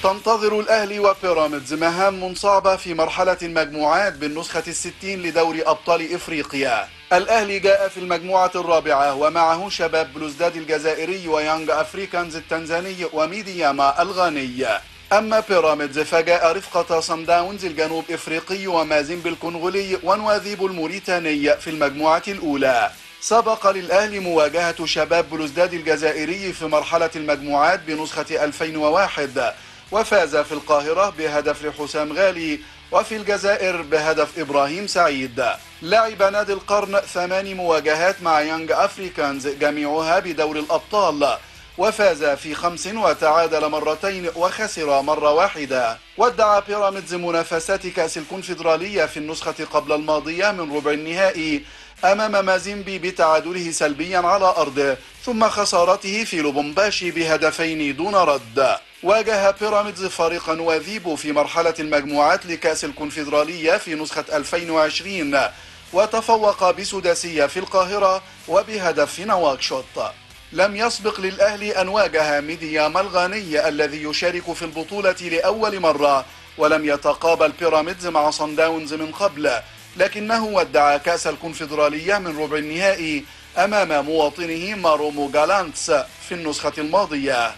تنتظر الأهلي وبيراميدز مهام صعبة في مرحلة المجموعات بالنسخة الستين لدوري أبطال إفريقيا الأهلي جاء في المجموعة الرابعة ومعه شباب بلوزداد الجزائري ويانج أفريكانز التنزاني وميدياما الغاني أما بيراميدز فجاء رفقة صن داونز الجنوب إفريقي ومازيمبي الكونغولي ونواذيب الموريتاني في المجموعة الأولى سبق للأهلي مواجهة شباب بلوزداد الجزائري في مرحلة المجموعات بنسخة 2001 وفاز في القاهرة بهدف لحسام غالي وفي الجزائر بهدف إبراهيم سعيد لعب نادي القرن ثمان مواجهات مع يانج أفريكانز جميعها بدور الأبطال وفاز في خمس وتعادل مرتين وخسر مرة واحدة وادعى بيراميدز منافسات كأس الكونفدرالية في النسخة قبل الماضية من ربع النهائي أمام مازيمبي بتعادله سلبيا على أرضه ثم خسارته في لوبومباشي بهدفين دون رد واجه بيراميدز فريق نواذيب في مرحلة المجموعات لكأس الكونفدرالية في نسخة 2020 وتفوق بسداسية في القاهرة وبهدف في نواكشوط لم يسبق للأهلي أن واجه ميديام الغاني الذي يشارك في البطولة لأول مرة ولم يتقابل بيراميدز مع صن داونز من قبل لكنه ودع كأس الكونفدرالية من ربع النهائي أمام مواطنه مارومو جالانتس في النسخة الماضية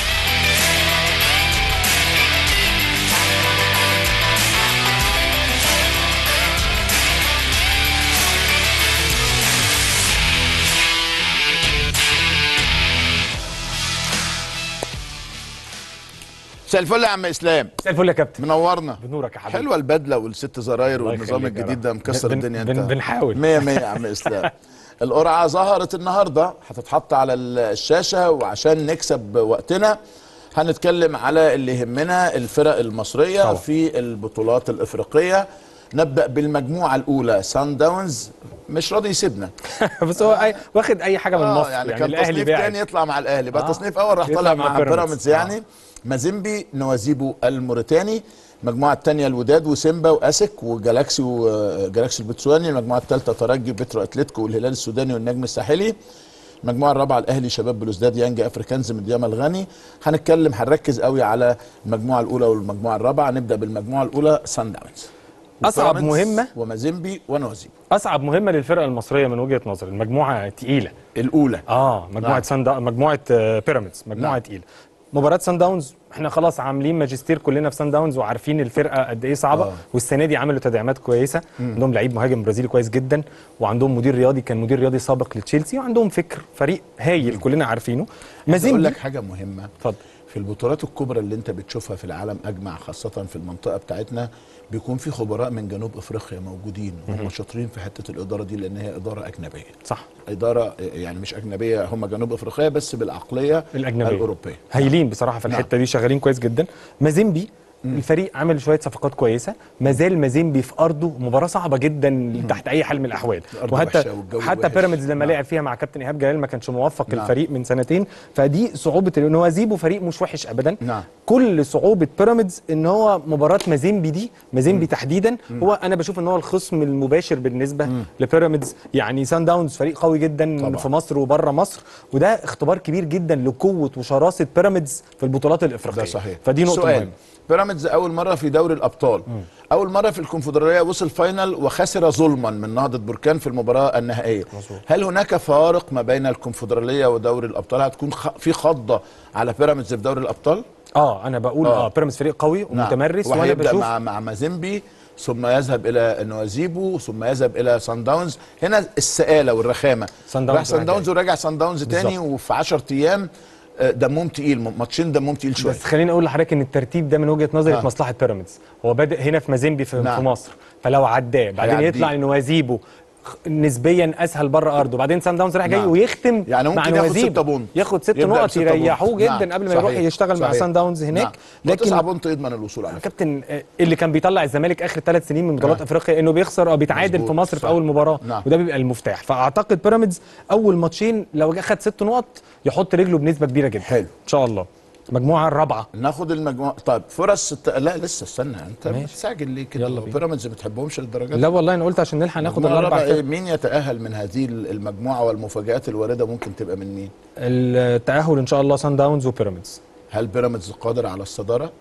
مساء الفل يا عم اسلام مساء الفل يا كابتن منورنا بنورك يا حبيبي حلوه البدله والست زراير الله والنظام يخليك يا الجديد رب. ده مكسر بن- الدنيا بن- انت بنحاول. 100 100 يا عم اسلام القرعه ظهرت النهارده هتتحط على الشاشه وعشان نكسب وقتنا هنتكلم على اللي يهمنا الفرق المصريه طبعا. في البطولات الافريقيه نبدا بالمجموعه الاولى سان داونز مش راضي يسيبنا بس هو أي واخد اي حاجه من اه مصر يعني, يعني, كان الاهلي تصنيف باعت تاني يطلع مع الاهلي بقى آه. تصنيف اول راح يطلع طالع مع مع بيراميدز. بيراميدز يعني آه. مازيمبي نوازيبو الموريتاني المجموعه الثانيه الوداد وسيمبا واسك وجالاكسي وجالاكسي البتسواني المجموعه الثالثه ترجي بترو اتلتيكو والهلال السوداني والنجم الساحلي المجموعه الرابعه الاهلي شباب بلوزداد يانج افريكانز مدياما الغني هنتكلم هنركز قوي على المجموعه الاولى والمجموعه الرابعه نبدا بالمجموعه الاولى سان داونز أصعب وبيراميدز مهمة. ومازيمبي ونوازيبو اصعب مهمه للفرقه المصريه من وجهه نظري المجموعه تقيله الاولى اه مجموعه نعم. سان دا... مجموعه آه، بيراميدز مجموعه نعم. تقيله مباراه سان داونز احنا خلاص عاملين ماجستير كلنا في سان داونز وعارفين الفرقه قد ايه صعبه آه. والسنه دي عملوا تدعيمات كويسه عندهم لعيب مهاجم برازيلي كويس جدا وعندهم مدير رياضي كان مدير رياضي سابق لتشيلسي وعندهم فكر فريق هايل كلنا عارفينه عايز اقول مازيمبي لك حاجه مهمه اتفضل في البطولات الكبرى اللي انت بتشوفها في العالم اجمع خاصه في المنطقه بتاعتنا بيكون في خبراء من جنوب افريقيا موجودين هم شاطرين في حته الاداره دي لان هي اداره اجنبيه صح اداره يعني مش اجنبيه هم جنوب افريقيا بس بالعقليه الاجنبيه الاوروبيه هايلين بصراحه في نعم. الحته دي شغالين كويس جدا مازيمبي الفريق عمل شويه صفقات كويسه ما زال مازيمبي في ارضه مباراه صعبه جدا تحت اي حال من الاحوال الأرض وحتى وحشة والجو حتى وحش. بيراميدز لما نعم. لعب فيها مع كابتن ايهاب جلال ما كانش موفق نعم. الفريق من سنتين فدي صعوبه ان هو زيبو فريق مش وحش ابدا نعم. كل صعوبه بيراميدز ان هو مباراه مازيمبي دي مازيمبي تحديدا هو انا بشوف ان هو الخصم المباشر بالنسبه لبيراميدز يعني سان داونز فريق قوي جدا طبعا. في مصر وبره مصر وده اختبار كبير جدا لقوه وشراسه بيراميدز في البطولات الافريقيه ده صحيح فدي نقطه سؤال مهمه بيراميدز اول مره في دوري الابطال اول مره في الكونفدراليه وصل فاينل وخسر ظلما من نهضه بركان في المباراه النهائيه مظبوط. هل هناك فارق ما بين الكونفدراليه ودوري الابطال هتكون خ... في خضه على بيراميدز في دوري الابطال اه انا بقول آه. اه, بيراميدز فريق قوي ومتمرس وانا وهيبدا بشوف مع مع مازيمبي ثم يذهب الى نوازيبو ثم يذهب الى سان داونز هنا السآله والرخامه سان داونز راح سان راح داونز جاي. وراجع سان داونز تاني بالظبط. وفي 10 ايام آه، دمهم تقيل ماتشين دمهم تقيل شويه بس خليني اقول لحضرتك ان الترتيب ده من وجهه نظري آه. في مصلحه بيراميدز هو بادئ هنا في مازيمبي في, نعم. في مصر فلو عداه بعدين هيعديه. يطلع لنوازيبو خ- نسبيا اسهل بره ارضه بعدين سان داونز راح جاي نعم. ويختم يعني مع ممكن ياخد نوازيبو. ستة بونت. ياخد ست يبدأ نقط بستة يريحوه بونت. جدا نعم. قبل ما يروح صحيح. يشتغل مع صحيح. سان داونز هناك نعم. لكن لكن تسعة بونت يضمن الوصول على فكره كابتن آه، اللي كان بيطلع الزمالك اخر ثلاث سنين من بطولات آه. افريقيا انه بيخسر او بيتعادل مظبوط. في مصر صح. في اول مباراه نعم. وده بيبقى المفتاح فاعتقد بيراميدز اول ماتشين لو جه خد ست نقط يحط رجله بنسبه كبيره جدا حلو. ان شاء الله المجموعه الرابعه ناخد المجموعه طيب فرص الت... لا لسه استنى انت ماشي. بتستعجل ليه كده يلا بينا. بيراميدز ما بتحبهمش للدرجه دي لا والله انا قلت عشان نلحق ناخد المجموعة الاربع الرابعة إيه؟ فرق. مين يتأهل من هذه المجموعة والمفاجآت الواردة ممكن تبقى من مين؟ التاهل ان شاء الله سان داونز وبيراميدز هل بيراميدز قادر على الصدارة؟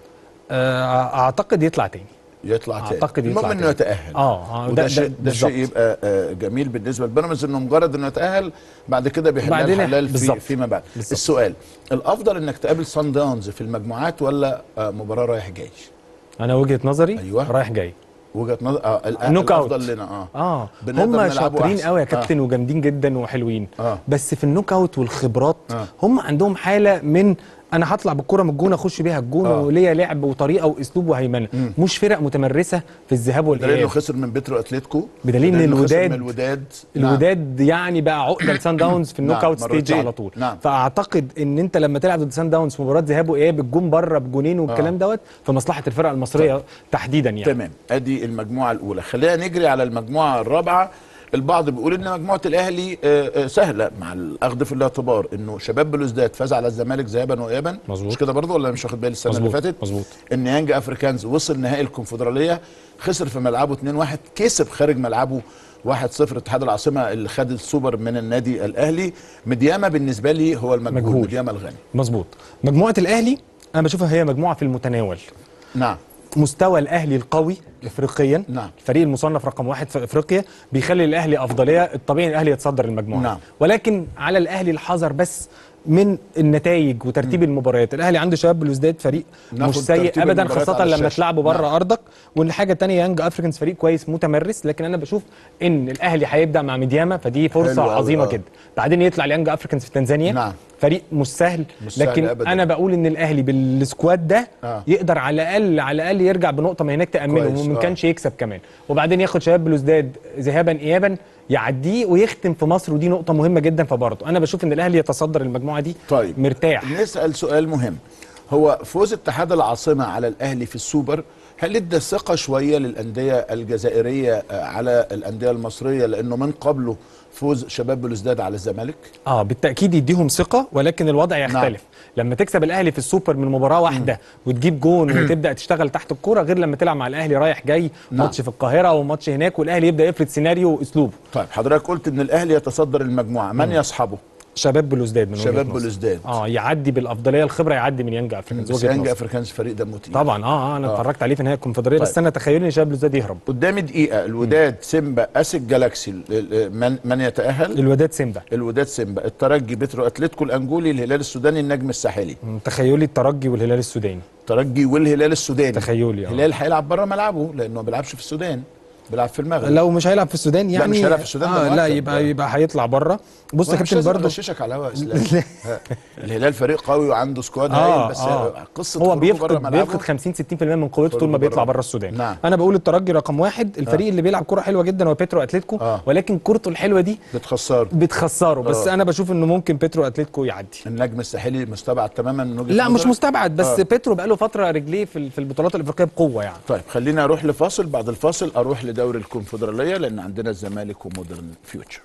آه، اعتقد يطلع تاني يطلع تاني أعتقد يطلع المهم انه تاني. يتاهل اه اه وده ده- شيء ده- ده بالظبط. شيء يبقى آه، جميل بالنسبه لبيراميدز انه مجرد انه يتاهل بعد كده بيحلها بعدين الحلال في بالظبط. فيما بعد بالظبط. السؤال الافضل انك تقابل سان داونز في المجموعات ولا آه، مباراه رايح جاي انا وجهه نظري أيوة. رايح جاي وجهه نظر اه ال- نوك أوت. الافضل لنا اه اه بنقدر هم نلعبه شاطرين أحسن. قوي يا كابتن وجامدين جدا وحلوين آه. بس في النوك اوت والخبرات آه. هم عندهم حاله من انا هطلع بالكره من الجون اخش بيها الجون آه. وليا لعب وطريقه واسلوب وهيمنه مش فرق متمرسه في الذهاب بدليل انه والاياب خسر من بيترو اتلتيكو بدليل إن إنه خسر الوداد- من الوداد نعم. الوداد يعني بقى عقده لسان داونز في النوك نعم، اوت ستيج مرتين. على طول نعم. فاعتقد ان انت لما تلعب ضد سان داونز في مباراه ذهاب واياب الجون بره بجونين والكلام آه. دوت في مصلحه الفرقه المصريه تحديدا يعني تمام ادي المجموعه الاولى خلينا نجري على المجموعه الرابعه البعض بيقول ان مجموعه الاهلي آه، آه، سهله مع الاخذ في الاعتبار انه شباب بلوزداد فاز على الزمالك ذهابا وايابا مظبوط. مش كده برضه ولا مش واخد بالي السنه اللي مظبوط، فاتت مظبوط. ان يانج افريكانز وصل نهائي الكونفدراليه خسر في ملعبه 2-1 كسب خارج ملعبه 1-0 اتحاد العاصمه اللي خد السوبر من النادي الاهلي مدياما بالنسبه لي هو المجهول مجهول. مدياما الغني مظبوط مجموعه الاهلي انا بشوفها هي مجموعه في المتناول نعم مستوى الاهلي القوي افريقيا نعم. الفريق المصنف رقم واحد في افريقيا بيخلي الاهلي افضليه الطبيعي الاهلي يتصدر المجموعه نعم. ولكن على الاهلي الحذر بس من النتائج وترتيب المباريات الاهلي عنده شباب بلوزداد فريق ناخد مش سيء ترتيب ابدا المباريات خاصه على لما الشاشة. تلعبه بره نعم. ارضك والحاجه الثانيه يانج افريكانز فريق كويس متمرس لكن انا بشوف ان الاهلي هيبدا مع ميدياما فدي فرصه حلو أوي، عظيمه آه. كده بعدين يطلع اليانج افريكانز في تنزانيا نعم. فريق مش سهل مش سهل لكن أبداً. انا بقول ان الاهلي بالسكواد ده آه. يقدر على الاقل على الاقل يرجع بنقطه ما هناك تامنه كويس، وما آه. كانش يكسب كمان وبعدين ياخد شباب بلوزداد ذهابا ايابا يعديه ويختم في مصر ودي نقطه مهمه جدا فبرضه انا بشوف ان الاهلي يتصدر المجموعه دي طيب. مرتاح نسأل سؤال مهم هو فوز اتحاد العاصمة على الأهلي في السوبر هل ادى ثقة شوية للأندية الجزائرية آه، على الأندية المصرية لأنه من قبله فوز شباب بلوزداد على الزمالك اه بالتاكيد يديهم ثقه ولكن الوضع يختلف لما تكسب الاهلي في السوبر من مباراه واحده وتجيب جون وتبدا تشتغل تحت الكوره غير لما تلعب مع الاهلي رايح جاي نعم. ماتش في القاهره وماتش هناك والاهلي يبدا يفرض سيناريو واسلوبه طيب حضرتك قلت ان الاهلي يتصدر المجموعه من يصحبه شباب بلوزداد من وجهة شباب نظري. بلوزداد اه يعدي بالافضليه الخبره يعدي من يانج افريكانز بس وجهه يانج نظري. افريكانز فريق دمه تقيل طبعا اه اه انا آه. اتفرجت عليه في نهائي الكونفدراليه طيب. بس انا تخيلي ان شباب بلوزداد يهرب قدامي دقيقه الوداد سيمبا اسك جالاكسي ال- ال- من من يتاهل الوداد سيمبا الوداد سيمبا الترجي بترو اتلتيكو الانجولي الهلال السوداني النجم الساحلي مم، تخيلي الترجي والهلال السوداني الترجي والهلال السوداني تخيلي، آه. الهلال هيلعب بره ملعبه لانه ما بيلعبش في السودان بيلعب في المغرب لو مش هيلعب في السودان يعني مش هيلعب في السودان، ده آه لا مؤكد. يبقى يبقى هيطلع بره بص يا وأنا مش كابتن لازم برضه اغششك على الهواء اسلام ها، الهلال فريق قوي وعنده سكواد آه هايل بس آه. قصه هو خروجه بيفقد بره ملعبه بيفقد 50 60% من قوته طول ما خروجه بيطلع بره. بره السودان نعم. انا بقول الترجي رقم واحد الفريق اللي بيلعب كره حلوه جدا هو بيترو اتلتيكو آه. ولكن كورته الحلوه دي بتخسره بتخسره بس آه. انا بشوف انه ممكن بيترو اتلتيكو يعدي النجم الساحلي مستبعد تماما من وجهه لا مش نظرك؟ مستبعد بس آه. بيترو بقاله فتره رجليه في ال- في البطولات الافريقيه بقوه يعني طيب خلينا اروح لفاصل بعد الفاصل اروح لدوري الكونفدراليه لان عندنا الزمالك ومودرن فيوتشر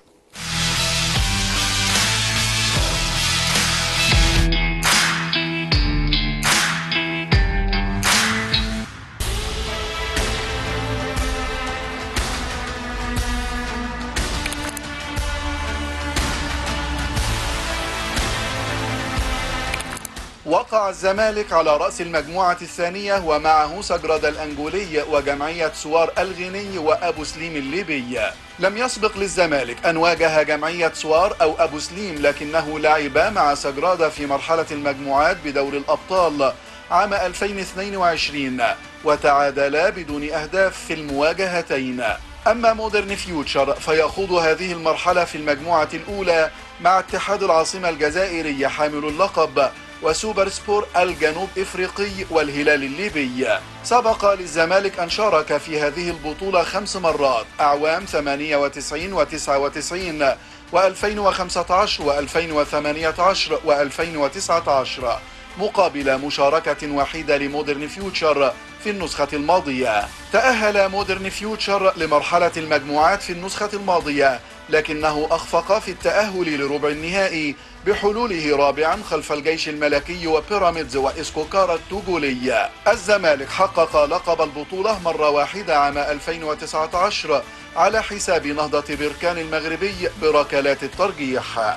وقع الزمالك على رأس المجموعة الثانية ومعه سجرد الأنجولي وجمعية سوار الغيني وأبو سليم الليبي لم يسبق للزمالك أن واجه جمعية سوار أو أبو سليم لكنه لعب مع سجرادة في مرحلة المجموعات بدور الأبطال عام 2022 وتعادلا بدون أهداف في المواجهتين أما مودرن فيوتشر فيخوض هذه المرحلة في المجموعة الأولى مع اتحاد العاصمة الجزائري حامل اللقب وسوبر سبور الجنوب افريقي والهلال الليبي سبق للزمالك ان شارك في هذه البطوله خمس مرات اعوام 98 و99 و2015 و2018 و2019 مقابل مشاركة وحيدة لمودرن فيوتشر في النسخة الماضية تأهل مودرن فيوتشر لمرحلة المجموعات في النسخة الماضية لكنه أخفق في التأهل لربع النهائي بحلوله رابعا خلف الجيش الملكي وبيراميدز وإسكوكارا التوغولي الزمالك حقق لقب البطولة مرة واحدة عام 2019 على حساب نهضة بركان المغربي بركلات الترجيح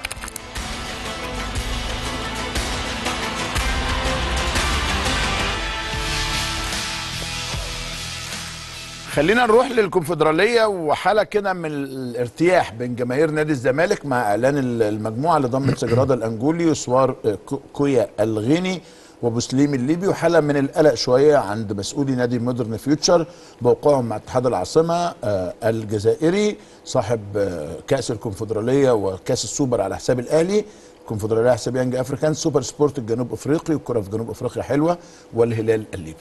خلينا نروح للكونفدراليه وحاله كده من الارتياح بين جماهير نادي الزمالك مع اعلان ال- المجموعه اللي ضمت سجرادا الانجولي وسوار آه، كو- كويا الغيني وبسليم الليبي وحاله من القلق شويه عند مسؤولي نادي مودرن فيوتشر بوقوعهم مع اتحاد العاصمه آه، الجزائري صاحب آه، كاس الكونفدراليه وكاس السوبر على حساب الاهلي الكونفدراليه على حساب يانج افريكان سوبر سبورت الجنوب افريقي والكره في جنوب افريقيا حلوه والهلال الليبي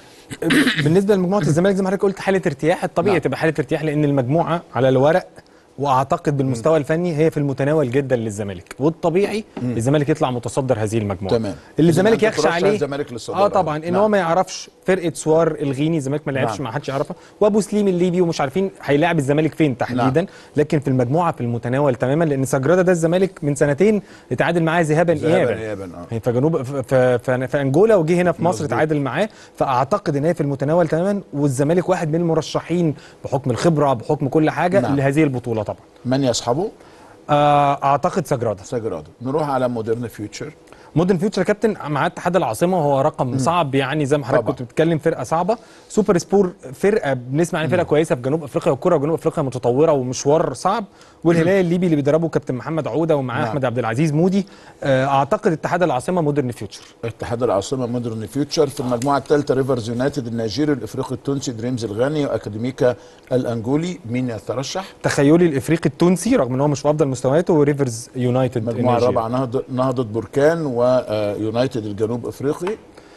بالنسبه لمجموعه الزمالك زي ما حضرتك قلت حاله ارتياح الطبيعي نعم. تبقى حاله ارتياح لان المجموعه على الورق واعتقد بالمستوى الفني هي في المتناول جدا للزمالك والطبيعي الزمالك يطلع متصدر هذه المجموعه تمام. اللي إذا الزمالك أنت يخشى ترشح عليه الزمالك للصدارة. اه طبعا ان نعم. هو ما يعرفش فرقه سوار الغيني الزمالك ما لعبش نعم. ما حدش يعرفها وابو سليم الليبي ومش عارفين هيلاعب الزمالك فين تحديدا نعم. لكن في المجموعه في المتناول تماما لان سجرادا ده الزمالك من سنتين اتعادل معاه ذهابا ذهاباً ايابا إياباً، آه. في جنوب في, في, في, في انجولا وجه هنا في مصر مظبوط. تعادل معاه فاعتقد ان هي في المتناول تماما والزمالك واحد من المرشحين بحكم الخبره بحكم كل حاجه نعم. لهذه البطوله طبعا من يصحبه آه، اعتقد سجرادا سجرادا نروح على مودرن فيوتشر مودرن فيوتشر كابتن مع اتحاد العاصمه وهو رقم صعب يعني زي ما حضرتك طبعا. كنت بتتكلم فرقه صعبه سوبر سبور فرقه بنسمع عن فرقه كويسه في جنوب افريقيا والكره جنوب افريقيا متطوره ومشوار صعب والهلال الليبي اللي بيدربه كابتن محمد عوده ومعاه نعم. احمد عبد العزيز مودي آه، اعتقد اتحاد العاصمه مودرن فيوتشر اتحاد العاصمه مودرن فيوتشر في المجموعه الثالثه ريفرز يونايتد النيجيري الافريقي التونسي دريمز الغاني واكاديميكا الانجولي مين يترشح؟ تخيلي الافريقي التونسي رغم ان هو مش في افضل مستوياته وريفرز يونايتد المجموعه النيجيري. الرابعه نهضه نهضه بركان ويونايتد الجنوب افريقي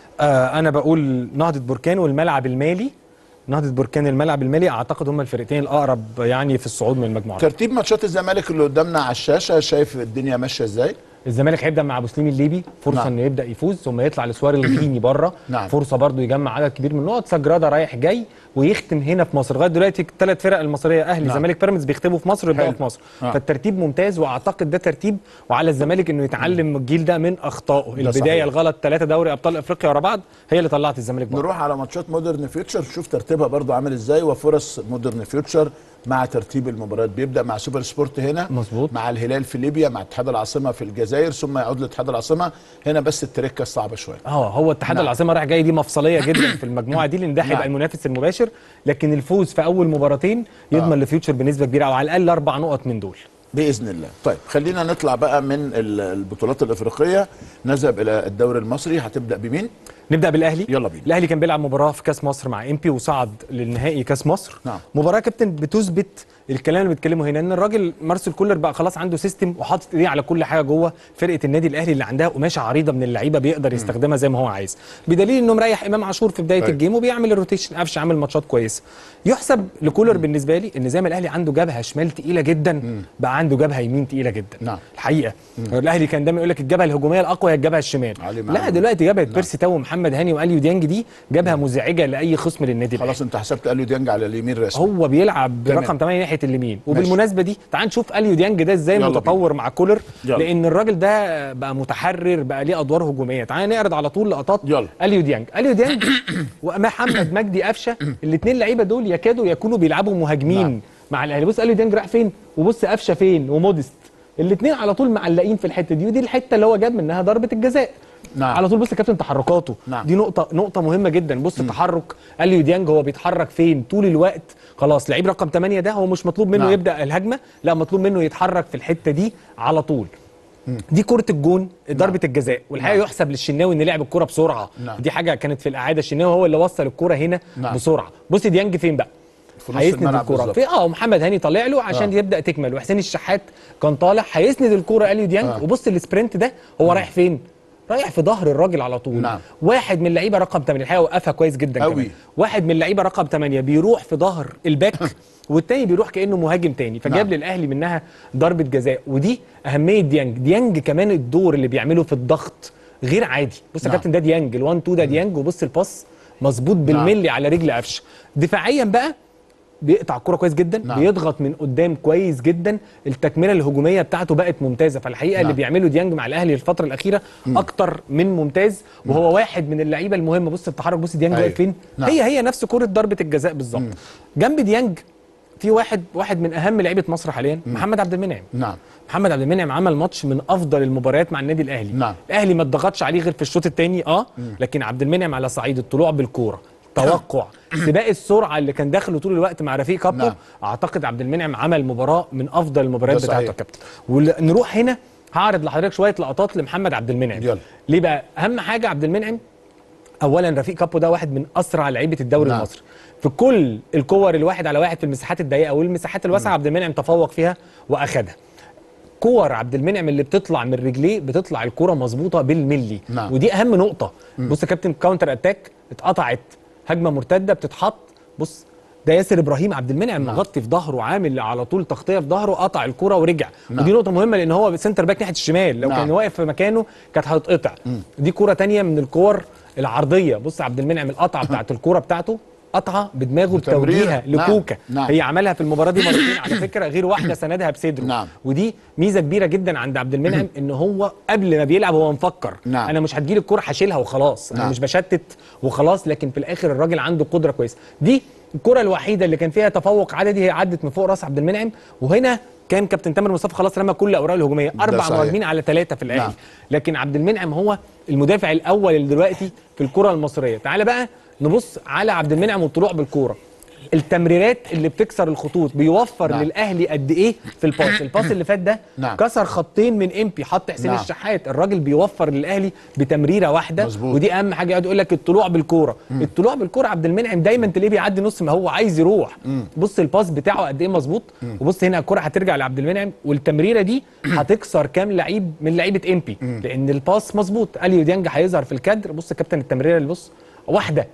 آه انا بقول نهضه بركان والملعب المالي نهضه بركان الملعب المالي اعتقد هم الفرقتين الاقرب يعني في الصعود من المجموعه ترتيب ماتشات الزمالك اللي قدامنا على الشاشه شايف الدنيا ماشيه ازاي؟ الزمالك هيبدا مع ابو سليم الليبي فرصه نعم. انه يبدا يفوز ثم يطلع لسوار الغيني بره نعم. فرصه برضه يجمع عدد كبير من النقط سجرادا رايح جاي ويختم هنا في مصر لغايه دلوقتي الثلاث فرق المصريه اهلي نعم. زمالك بيراميدز بيختموا في مصر ويبداوا حلو. في مصر آه. فالترتيب ممتاز واعتقد ده ترتيب وعلى الزمالك انه يتعلم الجيل ده من اخطائه البدايه صحيح. الغلط ثلاثه دوري ابطال افريقيا ورا بعض هي اللي طلعت الزمالك بره نروح على ماتشات مودرن فيوتشر شوف ترتيبها برضو عامل ازاي وفرص مودرن فيوتشر مع ترتيب المباريات بيبدا مع سوبر سبورت هنا مظبوط. مع الهلال في ليبيا مع اتحاد العاصمه في الجزائر ثم يعود لاتحاد العاصمه هنا بس التركه الصعبه شويه اه هو اتحاد نعم. العاصمه رايح جاي دي مفصليه جدا في المجموعه دي لان ده هيبقى نعم. المنافس المباشر لكن الفوز في اول مباراتين يضمن لفيوتشر بنسبه كبيره او على الاقل اربع نقط من دول باذن الله طيب خلينا نطلع بقى من ال- البطولات الافريقيه نذهب الى الدوري المصري هتبدا بمين نبدا بالاهلي يلا بينا. الاهلي كان بيلعب مباراه في كاس مصر مع امبي وصعد للنهائي كاس مصر نعم. مباراه كابتن بتثبت الكلام اللي بيتكلمه هنا ان الراجل مارسيل كولر بقى خلاص عنده سيستم وحاطط ايديه على كل حاجه جوه فرقه النادي الاهلي اللي عندها قماشه عريضه من اللعيبه بيقدر يستخدمها زي ما هو عايز بدليل انه مريح امام عاشور في بدايه طيب. الجيم وبيعمل الروتيشن قفشه عامل ماتشات كويسه يحسب لكولر بالنسبه لي ان زي ما الاهلي عنده جبهه شمال تقيله جدا بقى عنده جبهه يمين تقيله جدا نعم. الحقيقه الاهلي كان دايما يقول لك الجبهه الهجوميه الاقوى هي الجبهه الشمال علي لا معلول. دلوقتي جبهه بيرسي تاو ومحمد هاني واليو ديانج دي جبهه مزعجه لاي خصم للنادي الاهلي خلاص انت حسبت اليو ديانج على اليمين رسمي هو بيلعب تمام. برقم 8 ناحيه اليمين وبالمناسبه دي تعال نشوف اليو ديانج ده ازاي يلا متطور مع كولر يلا. لان الراجل ده بقى متحرر بقى ليه ادوار هجوميه تعال نعرض على طول لقطات يلا. اليو ديانج اليو ديانج ومحمد مجدي قفشه الاثنين لعيبه دول يكادوا يكونوا بيلعبوا مهاجمين نعم. مع الاهلي بص اليو ديانج راح فين وبص قفشه فين ومودست الاثنين على طول معلقين في الحته دي ودي الحته اللي هو جاب منها ضربه الجزاء نعم. على طول بص يا كابتن تحركاته نعم. دي نقطه نقطه مهمه جدا بص تحرك اليو ديانج هو بيتحرك فين طول الوقت خلاص لعيب رقم 8 ده هو مش مطلوب منه نعم. يبدا الهجمه لا مطلوب منه يتحرك في الحته دي على طول دي كرة الجون ضربة الجزاء والحقيقة نعم. يحسب للشناوي ان لعب الكرة بسرعة نعم. دي حاجة كانت في الإعادة الشناوي هو اللي وصل الكرة هنا نعم. بسرعة بص ديانج فين بقى في نص هيسند الملعب الكرة بالظبط. في اه ومحمد هاني طالع له عشان آه. يبدا تكمل وحسين الشحات كان طالع هيسند الكرة اليو ديانج آه. وبص السبرنت ده هو رايح فين رايح في ظهر الراجل على طول نعم. واحد من اللعيبه رقم 8 الحقيقه وقفها كويس جدا أوي. كمان واحد من اللعيبه رقم 8 بيروح في ظهر الباك والتاني بيروح كانه مهاجم تاني فجاب نعم. للاهلي منها ضربه جزاء ودي اهميه ديانج ديانج كمان الدور اللي بيعمله في الضغط غير عادي بص يا نعم. كابتن ده ديانج ال1 2 ده ديانج وبص الباص مظبوط بالملي على رجل قفشه دفاعيا بقى بيقطع الكرة كويس جدا نعم. نعم. بيضغط من قدام كويس جدا التكمله الهجوميه بتاعته بقت ممتازه فالحقيقه نعم. اللي بيعمله ديانج مع الاهلي الفتره الاخيره اكتر من ممتاز وهو واحد من اللعيبه المهمه بص التحرك بص ديانج أيوة. واقف فين نعم. هي هي نفس كره ضربه الجزاء بالظبط جنب ديانج في واحد واحد من اهم لعيبه مصر حاليا محمد عبد المنعم نعم محمد عبد المنعم عمل ماتش من افضل المباريات مع النادي الاهلي نعم. الاهلي ما اتضغطش عليه غير في الشوط الثاني اه لكن عبد المنعم على صعيد الطلوع بالكوره توقع سباق السرعه اللي كان داخله طول الوقت مع رفيق كابو نعم. اعتقد عبد المنعم عمل مباراه من افضل المباريات ده بتاعته صحيح. يا كابتن ونروح هنا هعرض لحضرتك شويه لقطات لمحمد عبد المنعم يلا. ليه بقى اهم حاجه عبد المنعم اولا رفيق كابو ده واحد من اسرع لعيبه الدوري نعم. المصري في كل الكور الواحد على واحد في المساحات الضيقه والمساحات الواسعه عبد المنعم تفوق فيها واخدها كور عبد المنعم اللي بتطلع من رجليه بتطلع الكرة مظبوطه بالملي نعم. ودي اهم نقطه بص يا كابتن كاونتر اتاك اتقطعت هجمه مرتده بتتحط بص ده ياسر ابراهيم عبد المنعم مغطي في ظهره عامل على طول تغطيه في ظهره قطع الكرة ورجع نعم. ودي نقطه مهمه لان هو سنتر باك ناحيه الشمال لو نعم. كان واقف في مكانه كانت هتتقطع دي كرة تانية من الكور العرضيه بص عبد المنعم القطعه بتاعت الكرة بتاعته قطعه بدماغه بتمريرة. بتوجيهها نعم. لكوكا نعم. هي عملها في المباراه دي مرتين على فكره غير واحده سندها بصدره نعم. ودي ميزه كبيره جدا عند عبد المنعم ان هو قبل ما بيلعب هو مفكر نعم. انا مش هتجيلي الكوره هشيلها وخلاص انا نعم. مش بشتت وخلاص لكن في الاخر الراجل عنده قدره كويسه دي الكره الوحيده اللي كان فيها تفوق عددي هي عدت من فوق راس عبد المنعم وهنا كان كابتن تامر مصطفى خلاص رمى كل الاوراق الهجوميه اربع صحيح. مهاجمين على ثلاثه في الاهلي نعم. لكن عبد المنعم هو المدافع الاول اللي دلوقتي في الكره المصريه تعال بقى نبص على عبد المنعم والطلوع بالكوره التمريرات اللي بتكسر الخطوط بيوفر نعم. نعم. للاهلي قد ايه في الباس الباس اللي فات ده نعم. كسر خطين من امبي حط حسين نعم. نعم. الشحات الراجل بيوفر للاهلي بتمريره واحده مظبوط. ودي اهم حاجه يقعد يقول لك الطلوع بالكوره الطلوع بالكوره عبد المنعم دايما تلاقيه بيعدي نص ما هو عايز يروح بص الباس بتاعه قد ايه مظبوط وبص هنا الكوره هترجع لعبد المنعم والتمريره دي هتكسر كام لعيب من لعيبه امبي لان الباس مظبوط اليو ديانج هيظهر في الكادر بص يا كابتن التمريره اللي بص واحده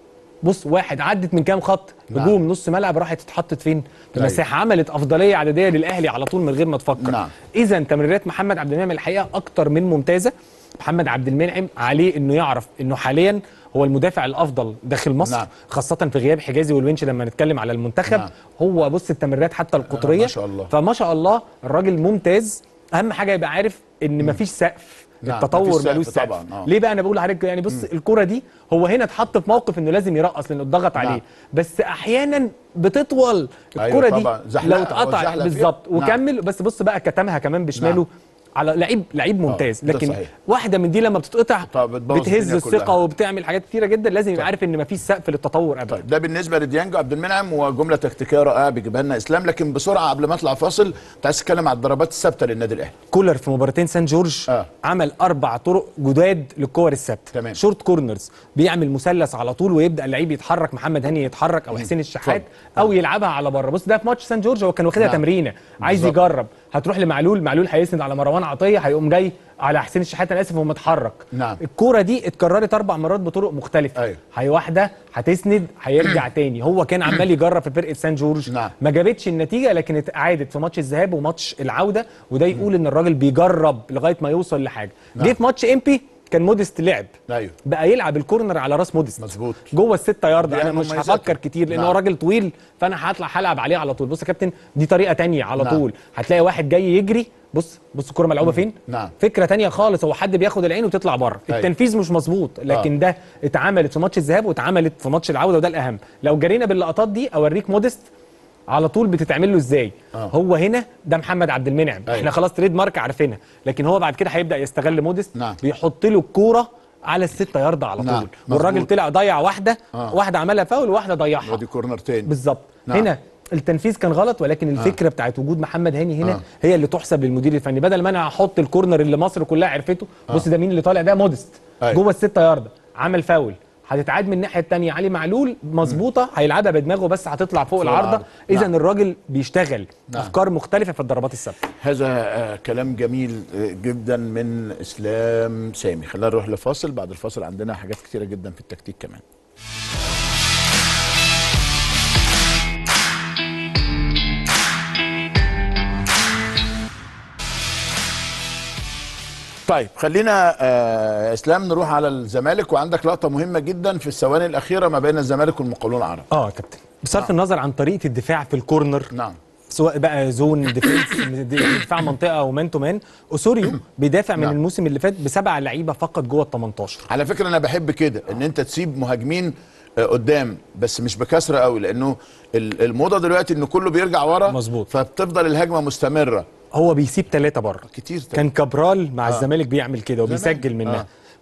بص واحد عدت من كام خط نعم. هجوم نص ملعب راحت اتحطت فين في أيوة. مساحه عملت افضليه عدديه للاهلي على طول من غير ما تفكر نعم. اذا تمريرات محمد عبد المنعم الحقيقه اكتر من ممتازه محمد عبد المنعم عليه انه يعرف انه حاليا هو المدافع الافضل داخل مصر نعم. خاصه في غياب حجازي والونش لما نتكلم على المنتخب نعم. هو بص التمريرات حتى القطريه ما شاء الله. فما شاء الله الراجل ممتاز اهم حاجه يبقى عارف ان مفيش سقف نعم، التطور مفيش سقف ملوش سقف طبعاً، آه. ليه بقى انا بقول لحضرتك يعني بص الكره دي هو هنا اتحط في موقف انه لازم يرقص لانه اتضغط عليه نعم. بس احيانا بتطول أيوة الكره طبعاً. دي زحلقة، لو هو اتقطع زحلق فيها. بالظبط نعم. وكمل بس بص بقى كتمها كمان بشماله نعم. على لعيب لعيب ممتاز ده لكن صحيح. واحده من دي لما بتتقطع طب بتبوظ بتهز الدنيا الثقه كلها. وبتعمل حاجات كتيره جدا لازم يبقى عارف ان مفيش سقف للتطور ابدا طيب ده بالنسبه لديانج وعبد المنعم وجمله تكتيكيه رائعه بيجيبها لنا اسلام لكن بسرعه قبل ما اطلع فاصل انت عايز تتكلم على الضربات الثابته للنادي الاهلي كولر في مباراتين سان جورج آه. آه. عمل اربع طرق جداد للكور الثابته تمام. شورت كورنرز بيعمل مثلث على طول ويبدا اللعيب يتحرك محمد هاني يتحرك او حسين الشحات او يلعبها على بره بص ده في ماتش سان جورج هو كان واخدها نعم. تمرينه عايز بالظبط. يجرب هتروح لمعلول معلول هيسند على مروان عطيه هيقوم جاي على حسين الشحات انا اسف هو متحرك نعم. الكوره دي اتكررت اربع مرات بطرق مختلفه أيوة. هي واحده هتسند هيرجع تاني هو كان عمال يجرب في فرقه سان جورج نعم. ما جابتش النتيجه لكن اتعادت في ماتش الذهاب وماتش العوده وده يقول ان الراجل بيجرب لغايه ما يوصل لحاجه نعم. جه في ماتش امبي كان موديست لعب ايوه بقى يلعب الكورنر على راس موديست مظبوط. جوه الستة يارد دي انا أهم مش مميزاته. هفكر كتير لان نعم. هو راجل طويل فانا هطلع هلعب عليه على طول بص يا كابتن دي طريقه تانية على نعم. طول هتلاقي واحد جاي يجري بص بص الكوره ملعوبه فين نعم. فكره تانية خالص هو حد بياخد العين وتطلع بره أيوة. التنفيذ مش مظبوط لكن آه. ده اتعملت في ماتش الذهاب واتعملت في ماتش العوده وده الاهم لو جرينا باللقطات دي اوريك موديست على طول بتتعمل له ازاي آه. هو هنا ده محمد عبد المنعم أيوة. احنا خلاص تريد مارك عارفينها لكن هو بعد كده هيبدا يستغل موديست نعم. بيحط له الكوره على الستة يارد على نعم. طول والراجل مظبوط. طلع ضيع واحده آه. واحده عملها فاول وواحده ضيعها ودي كورنر تاني بالظبط نعم. هنا التنفيذ كان غلط ولكن الفكره بتاعت وجود محمد هاني هنا آه. هي اللي تحسب للمدير الفني بدل ما انا احط الكورنر اللي مصر كلها عرفته بص ده مين اللي طالع ده مودست أيوة. جوه الستة يارده عمل فاول هتتعاد من الناحيه الثانيه علي معلول مظبوطه هيلعبها بدماغه بس هتطلع فوق العارضه العارضة. اذا نعم. الراجل بيشتغل نعم. افكار مختلفه في الضربات الثابته هذا آه، كلام جميل آه، جدا من اسلام سامي خلينا نروح لفاصل بعد الفاصل عندنا حاجات كتيره جدا في التكتيك كمان طيب خلينا آه اسلام نروح على الزمالك وعندك لقطه مهمه جدا في الثواني الاخيره ما بين الزمالك والمقاولون العرب اه يا كابتن بصرف النظر عن طريقه الدفاع في الكورنر نعم سواء بقى زون ديفنس دفاع منطقه او مان تو مان اسوريو بيدافع من نعم. الموسم اللي فات بسبع لعيبه فقط جوه ال 18 على فكره انا بحب كده ان انت تسيب مهاجمين آه، قدام بس مش بكثره قوي لانه ال- الموضه دلوقتي ان كله بيرجع ورا مظبوط. فبتفضل الهجمه مستمره هو بيسيب ثلاثه بره كتير طبعا. كان كابرال مع الزمالك بيعمل كده وبيسجل منها آه.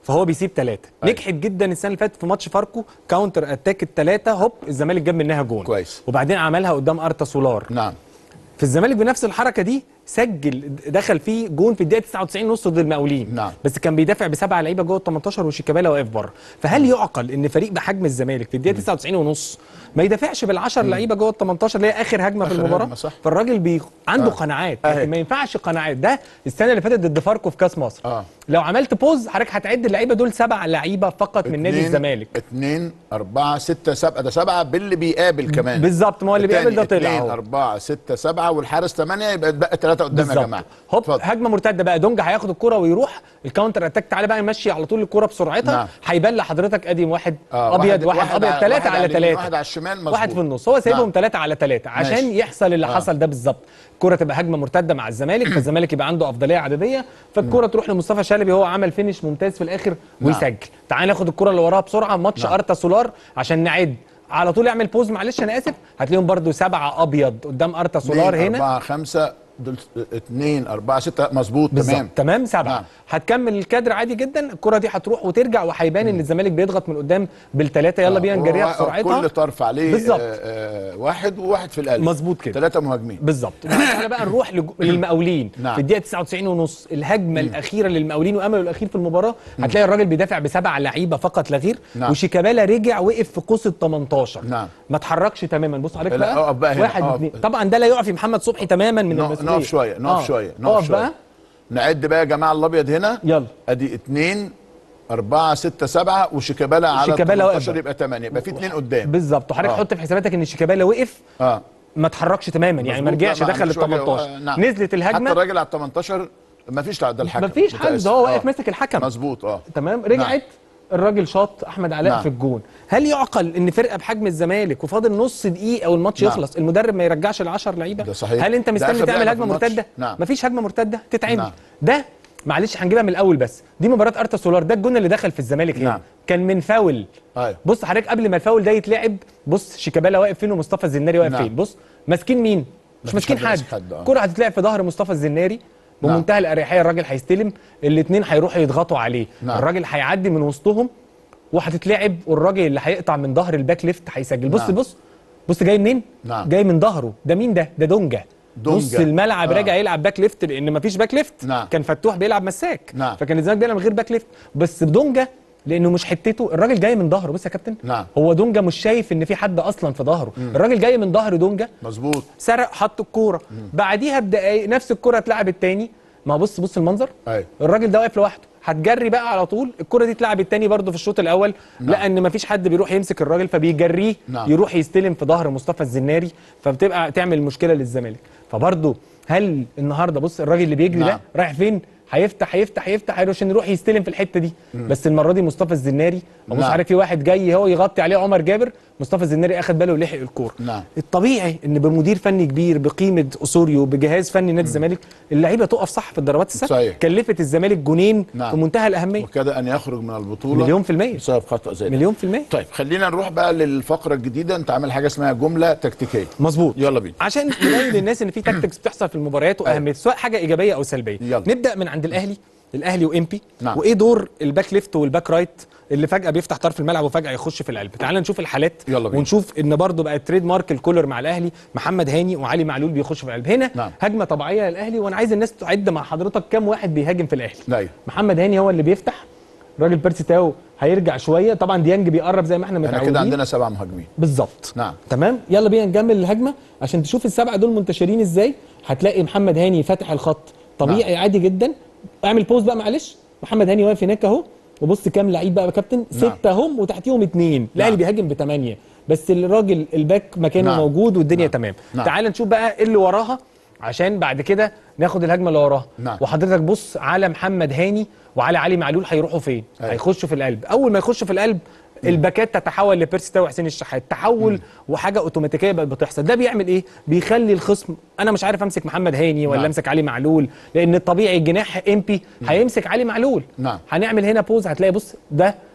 فهو بيسيب ثلاثه أيوة. نجحت جدا السنه اللي فاتت في ماتش فاركو كاونتر اتاك الثلاثه هوب الزمالك جاب منها جون كويس. وبعدين عملها قدام ارتا سولار نعم في الزمالك بنفس الحركه دي سجل دخل فيه جون في الدقيقه 99 نص ضد المقاولين نعم. بس كان بيدافع بسبعه لعيبه جوه ال 18 وشيكابالا واقف بره فهل يعقل ان فريق بحجم الزمالك في الدقيقه 99 ونص ما يدافعش بال10 لعيبه جوه ال 18 اللي هي اخر هجمه في آخر المباراه هجمة، صح. فالراجل بي... عنده آه. قناعات أهي. لكن ما ينفعش قناعات ده السنه اللي فاتت ضد فاركو في كاس مصر آه. لو عملت بوز حضرتك هتعد اللعيبه دول سبع لعيبه فقط من نادي اتنين- الزمالك اتنين أربعة ستة سبعة ده سبعة باللي بيقابل كمان بالظبط ما هو اللي التاني بيقابل ده طلع اتنين اهو. أربعة ستة سبعة والحارس ثمانية يبقى اتبقى ثلاثة قدام يا بالظبط جماعة هوب اتفضل. هجمه مرتده بقى دونجا هياخد الكره ويروح الكاونتر اتاك تعالى بقى نمشي على طول الكره بسرعتها نعم. هيبان لحضرتك ادي واحد آه، ابيض واحد, واحد ابيض على- ثلاثه واحد على اليمين، ثلاثه واحد على الشمال مظبوط واحد في النص هو سايبهم نعم. ثلاثه على ثلاثه عشان ماشي. يحصل اللي آه. حصل ده بالظبط الكره تبقى هجمه مرتده مع الزمالك فالزمالك يبقى عنده افضليه عدديه فالكره تروح لمصطفى شلبي هو عمل فينش ممتاز في الاخر ويسجل تعال ناخد الكره اللي وراها بسرعه ماتش نعم. ارتا سولار عشان نعد على طول اعمل بوز معلش انا اسف هتلاقيهم برده سبعه ابيض قدام ارتا سولار اتنين، هنا أربعة خمسة دول اتنين أربعة ستة مظبوط بالظبط تمام تمام سبعه نعم. نعم. هتكمل الكادر عادي جدا الكره دي هتروح وترجع وهيبان ان الزمالك بيضغط من قدام بالثلاثه يلا بينا نجريها هو بسرعتها كل طرف عليه بالظبط. آه آه واحد وواحد في القلب مظبوط كده. ثلاثة مهاجمين بالظبط تعالى بقى نروح لج- للمقاولين نعم. في الدقيقه 99 ونص الهجمه الاخيره للمقاولين وامله الاخير في المباراه هتلاقي الراجل بيدافع بسبع لعيبه فقط لا غير نعم. وشيكابالا رجع وقف في قوس ال 18 نعم. ما اتحركش تماما بص حضرتك لا، بقى اقف بقى هنا، واحد اقف. اتنين طبعا ده لا يعفي محمد صبحي تماما من نقف المسؤوليه نقف شوية نقف آه. شوية نقف اقف شوية بقى نعد بقى يا جماعة الأبيض هنا يلا ادي اتنين أربعة ستة سبعة وشيكابالا على شيكابالا واقف 18 بقى. يبقى 8 يبقى في اتنين قدام بالظبط وحضرتك آه. حط في حساباتك ان شيكابالا وقف اه ما اتحركش تماما يعني ما مظبوط. رجعش لا، ما دخل ال عملش وجه- 18 آه، نعم. نزلت حتى الهجمه الراجل على ال 18 ما فيش ده الحكم مفيش حد متأسف. ده هو واقف آه. ماسك الحكم مظبوط اه تمام رجعت الراجل شاط احمد علاء نعم. في الجون هل يعقل ان فرقه بحجم الزمالك وفاضل نص دقيقه والماتش نعم. يخلص المدرب ما يرجعش ال 10 لعيبه ده صحيح. هل انت ده مستني آخر تعمل لعبة هجمه في الماتش. مرتده نعم. مفيش هجمه مرتده تتعمل نعم. ده معلش هنجيبها من الاول بس دي مباراه ارتا سولار ده الجون اللي دخل في الزمالك هنا نعم. كان من فاول ايوه بص حضرتك قبل ما الفاول ده يتلعب بص شيكابالا واقف فين ومصطفى الزناري واقف نعم. فين بص ماسكين مين مش مفيش ماسكين حد حد ماسك حد، آه. الكره هتتلعب في ظهر مصطفى الزناري نعم. بمنتهى الاريحيه الراجل هيستلم الاثنين هيروحوا يضغطوا عليه نعم. الراجل هيعدي من وسطهم وهتتلعب والراجل اللي هيقطع من ظهر الباك ليفت هيسجل بص نعم. بص بص جاي منين نعم. جاي من ظهره ده مين ده ده دونجا دونجا. نص الملعب آه. راجع يلعب باك ليفت لان مفيش باك ليفت نعم. كان فتوح بيلعب مساك نعم. فكان الزمالك بيلعب من غير باك ليفت بس دونجا لانه مش حتته الراجل جاي من ظهره بص يا كابتن نعم. هو دونجا مش شايف ان في حد اصلا في ظهره الراجل جاي من ظهر دونجا مظبوط سرق حط الكوره بعديها بدقايق نفس الكوره اتلعبت تاني ما بص بص المنظر ايوه الراجل ده واقف لوحده هتجري بقى على طول الكره دي اتلعبت تاني برده في الشوط الاول نعم. لقى ان مفيش حد بيروح يمسك الراجل فبيجريه نعم. يروح يستلم في ظهر مصطفى الزناري فبتبقى تعمل مشكله للزمالك فبرده هل النهارده بص الراجل اللي بيجري نعم. ده رايح فين هيفتح هيفتح هيفتح هيروح عشان يروح يستلم في الحته دي بس المره دي مصطفى الزناري ابص نعم. عارف في واحد جاي هو يغطي عليه عمر جابر مصطفى الزناري اخد باله ولحق الكوره نعم. الطبيعي ان بمدير فني كبير بقيمه اسوريو بجهاز فني نادي الزمالك اللعيبه تقف صح في الضربات الثابته صحيح. كلفت الزمالك جونين نعم. في منتهى الاهميه وكاد ان يخرج من البطوله مليون في المية بسبب خطا زي ده مليون في المية طيب خلينا نروح بقى للفقره الجديده انت عامل حاجه اسمها جمله تكتيكيه مظبوط يلا بينا عشان نبين للناس ان في تاكتكس بتحصل في المباريات واهميتها سواء حاجه ايجابيه او سلبيه يلا. نبدا من عند الاهلي الاهلي وامبي نعم. وايه دور الباك ليفت والباك رايت اللي فجاه بيفتح طرف الملعب وفجاه يخش في القلب تعال نشوف الحالات يلا بينا. ونشوف ان برضه بقى تريد مارك الكولر مع الاهلي محمد هاني وعلي معلول بيخشوا في القلب هنا نعم. هجمه طبيعيه للاهلي وانا عايز الناس تعد مع حضرتك كام واحد بيهاجم في الاهلي ايوه محمد هاني هو اللي بيفتح الراجل بيرسي تاو هيرجع شويه طبعا ديانج بيقرب زي ما احنا احنا متعودين كده عندنا سبع مهاجمين بالظبط نعم. تمام يلا بينا نكمل الهجمه عشان تشوف السبعه دول منتشرين ازاي هتلاقي محمد هاني فاتح الخط طبيعي عادي جدا اعمل بوز بقى معلش محمد هاني واقف هناك اهو وبص كام لعيب بقى يا كابتن نعم. سته هم وتحتيهم اثنين الاهلي بيهاجم بثمانيه بس الراجل الباك مكانه نعم. موجود والدنيا نعم. تمام نعم. تعال نشوف بقى ايه اللي وراها عشان بعد كده ناخد الهجمه اللي وراها نعم. وحضرتك بص على محمد هاني وعلى علي معلول هيروحوا فين أيوة. هيخشوا في القلب اول ما يخشوا في القلب الباكات تتحول لبيرسي تاو وحسين الشحات تحول وحاجه اوتوماتيكيه بقت بتحصل ده بيعمل ايه بيخلي الخصم انا مش عارف امسك محمد هاني ولا نعم. امسك علي معلول لان الطبيعي الجناح امبي هيمسك علي معلول نعم. هنعمل هنا بوز هتلاقي بص ده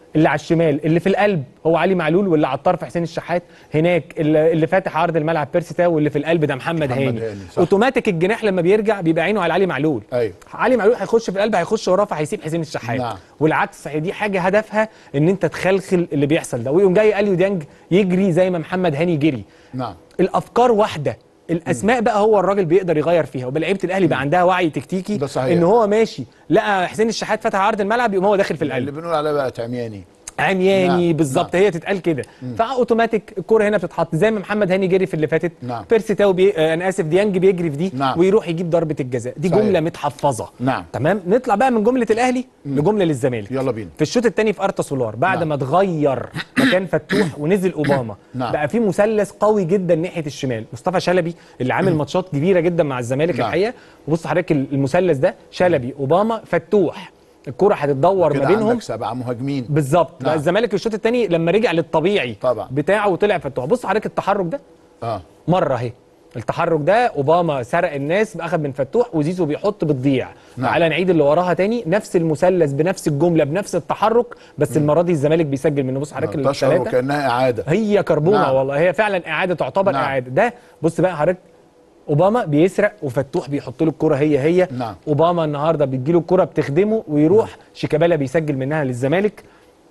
اللي على الشمال اللي في القلب هو علي معلول واللي على الطرف حسين الشحات هناك اللي, اللي فاتح عرض الملعب بيرسي تاو واللي في القلب ده محمد, محمد هاني, هاني، صح. اوتوماتيك الجناح لما بيرجع بيبقى عينه على علي معلول أيوة. علي معلول هيخش في القلب هيخش وراه فهيسيب حسين الشحات نعم. والعكس هي دي حاجه هدفها ان انت تخلخل اللي بيحصل ده ويقوم جاي اليو ديانج يجري زي ما محمد هاني جري نعم الافكار واحده الاسماء بقى هو الراجل بيقدر يغير فيها وبلعيبه الاهلي بقى عندها وعي تكتيكي ده صحيح. ان هو ماشي لقى حسين الشحات فتح عرض الملعب يقوم هو داخل في اللي القلب بنقول عليه بقى عمياني عمياني نعم، بالظبط نعم. هي تتقال كده فاوتوماتيك الكوره هنا بتتحط زي ما محمد هاني جري في اللي فاتت نعم. بيرسي تاو بي... آه انا اسف ديانج بيجري في دي نعم. ويروح يجيب ضربه الجزاء دي صحيح. جمله متحفظه نعم. تمام نطلع بقى من جمله الاهلي لجمله للزمالك يلا بينا. في الشوط الثاني في ارتا سولار بعد نعم. ما اتغير مكان فتوح ونزل اوباما نعم. بقى في مثلث قوي جدا ناحيه الشمال مصطفى شلبي اللي عامل ماتشات كبيره جدا مع الزمالك نعم. الحقيقه وبص حضرتك المثلث ده شلبي اوباما فتوح الكوره هتتدور ما كده بينهم عندك سبعة مهاجمين بالظبط بقى نعم. الزمالك الشوط الثاني لما رجع للطبيعي طبعا. بتاعه وطلع فتوح بص حضرتك التحرك ده اه مره اهي التحرك ده اوباما سرق الناس اخذ من فتوح وزيزو بيحط بتضيع نعم. تعالى نعيد اللي وراها تاني نفس المثلث بنفس الجمله بنفس التحرك بس المره دي الزمالك بيسجل منه بص حضرتك تشعر الثلاثه وكانها اعاده هي كربونه نعم. والله هي فعلا اعاده تعتبر نعم. اعاده ده بص بقى حضرتك اوباما بيسرق وفتوح بيحط له الكره هي هي نعم. اوباما النهارده بتجي له الكره بتخدمه ويروح شيكابالا بيسجل منها للزمالك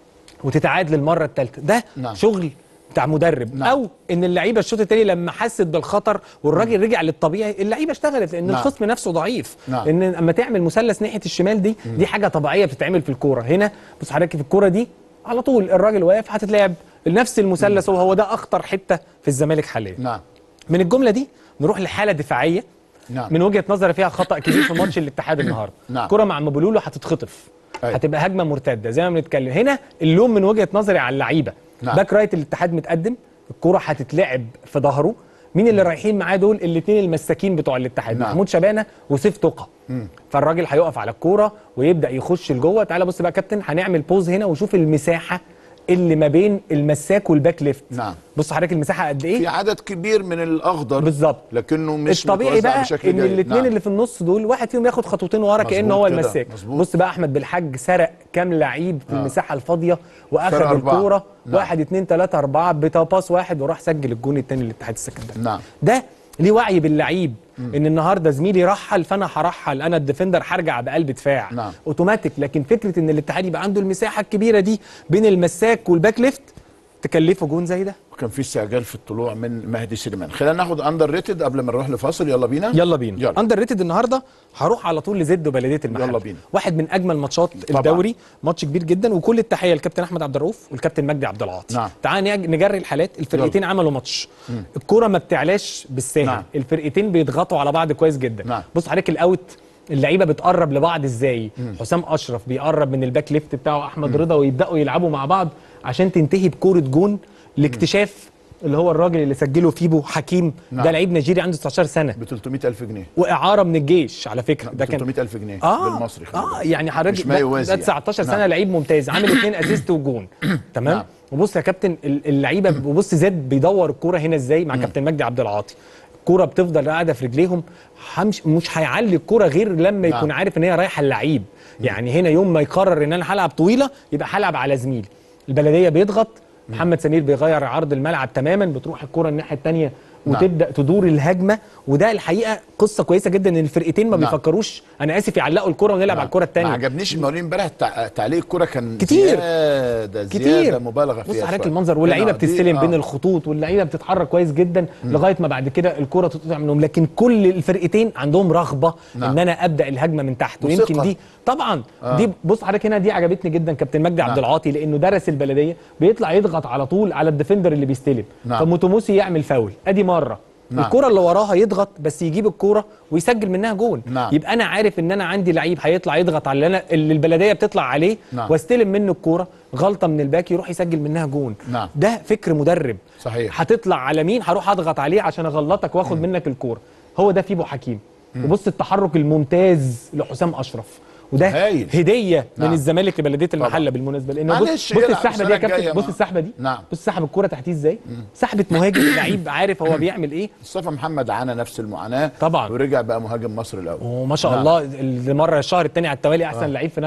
وتتعاد للمره الثالثه ده نعم. شغل بتاع مدرب نعم. او ان اللعيبه الشوط الثاني لما حست بالخطر والراجل رجع للطبيعي اللعيبه اشتغلت لان نعم. الخصم نفسه ضعيف نعم. ان اما تعمل مثلث ناحيه الشمال دي دي حاجه طبيعيه بتتعمل في الكوره هنا بص حضرتك في الكوره دي على طول الراجل واقف هتتلعب نفس المثلث وهو ده اخطر حته في الزمالك حاليا نعم من الجمله دي نروح لحاله دفاعيه نعم. من وجهه نظري فيها خطا كبير في ماتش الاتحاد النهارده نعم. كره مع مبولولو هتتخطف أيوة. هتبقى هجمه مرتده زي ما بنتكلم هنا اللوم من وجهه نظري على اللعيبه نعم. باك رايت الاتحاد متقدم الكره هتتلعب في ظهره مين اللي رايحين معاه دول الاثنين المساكين بتوع الاتحاد نعم. محمود شبانه وسيف تقى فالراجل هيقف على الكوره ويبدا يخش لجوه تعالى بص بقى يا كابتن هنعمل بوز هنا وشوف المساحه اللي ما بين المساك والباك ليفت نعم. بص حضرتك المساحه قد ايه في عدد كبير من الاخضر بالظبط. لكنه مش الطبيعي متوزع بقى بشكل ان جيد. الاثنين نعم. اللي في النص دول واحد فيهم ياخد خطوتين ورا كانه مظبوط هو كده، المساك مظبوط. بص بقى احمد بالحاج سرق كام لعيب في آه. المساحه الفاضيه واخد فرق أربعة. الكوره نعم. واحد اتنين تلاته اربعه بتاباس واحد وراح سجل الجون الثاني للاتحاد السكندري نعم ده ليه وعي باللعيب ان النهارده زميلي رحل فانا هرحل انا الديفندر هرجع بقلب دفاع نعم. اوتوماتيك لكن فكره ان الاتحاد يبقى عنده المساحه الكبيره دي بين المساك والباك ليفت تكلفه جون زي ده وكان في استعجال في الطلوع من مهدي سليمان خلينا ناخد اندر ريتد قبل ما نروح لفاصل يلا بينا يلا بينا يلا. اندر ريتد النهارده هروح على طول لزد وبلديه المحل يلا بينا. واحد من اجمل ماتشات طبعاً. الدوري ماتش كبير جدا وكل التحيه للكابتن احمد عبد الرؤوف والكابتن مجدي عبد العاطي نعم. تعال نج- نجري الحالات الفرقتين عملوا ماتش الكوره ما بتعلاش بالساهل نعم. الفرقتين بيضغطوا على بعض كويس جدا نعم. بص حضرتك الاوت اللعيبه بتقرب لبعض ازاي حسام اشرف بيقرب من الباك ليفت بتاعه احمد رضا ويبداوا يلعبوا مع بعض عشان تنتهي بكوره جون لاكتشاف اللي هو الراجل اللي سجله فيبو حكيم نعم. ده لعيب نيجيري عنده 19 سنه ب 300000 جنيه واعاره من الجيش على فكره ب ده كان 300000 جنيه اه بالمصري خلي اه بالك. يعني حضرتك مش ما ده, يوازي ده يعني. 19 سنه نعم. لعيب ممتاز عامل اثنين اسيست وجون تمام نعم. وبص يا كابتن ال- اللعيبه وبص زيد بيدور الكوره هنا ازاي مع كابتن مجدي عبد العاطي الكوره بتفضل قاعده في رجليهم همش مش هيعلي الكوره غير لما يكون نعم. عارف ان هي رايحه اللعيب يعني هنا يوم ما يقرر ان انا هلعب طويله يبقى هلعب على زميلي البلديه بيضغط محمد سمير بيغير عرض الملعب تماما بتروح الكوره الناحيه الثانيه نعم. وتبدا تدور الهجمه وده الحقيقه قصه كويسه جدا ان الفرقتين ما نعم. بيفكروش انا اسف يعلقوا الكوره ونلعب على الكوره ما الثانيه عجبنيش المقاولين امبارح تع- تعليق الكرة كان كتير. زيادة كتير زيادة مبالغة بص فيها حضرتك شوية. المنظر واللعيبه هنا دي- بتستلم آه. بين الخطوط واللعيبه بتتحرك كويس جدا لغايه ما بعد كده الكره تتقطع منهم لكن كل الفرقتين عندهم رغبه نعم. ان انا ابدا الهجمه من تحت وثقة. ويمكن دي طبعا آه. دي بص حضرتك هنا دي عجبتني جدا كابتن مجدي عبد نعم. العاطي لانه درس البلديه بيطلع يضغط على طول على الديفندر اللي بيستلم نعم. فموتوموسي يعمل فاول ادي مره نعم. الكره اللي وراها يضغط بس يجيب الكوره ويسجل منها جون نعم. يبقى انا عارف ان انا عندي لعيب هيطلع يضغط على اللي انا اللي البلديه بتطلع عليه نعم. واستلم منه الكوره غلطه من الباك يروح يسجل منها جون نعم. ده فكر مدرب صحيح. هتطلع على مين هروح اضغط عليه عشان اغلطك واخد منك الكوره هو ده فيبو حكيم وبص التحرك الممتاز لحسام اشرف وده هايل. هديه نعم. من الزمالك لبلديه المحله طبعا. بالمناسبه لانه معلش، بص, بص يلعب السحبه دي يا السنة الجاية كابتن بص ما- السحبه دي نعم. بص سحب الكوره تحتيه ازاي سحبه مهاجم لعيب عارف هو بيعمل ايه مصطفى محمد عانى نفس المعاناة طبعا. ورجع بقى مهاجم مصر الأول وما شاء نعم. الله اللي مره الشهر الثاني على التوالي احسن آه. لعيب في نانت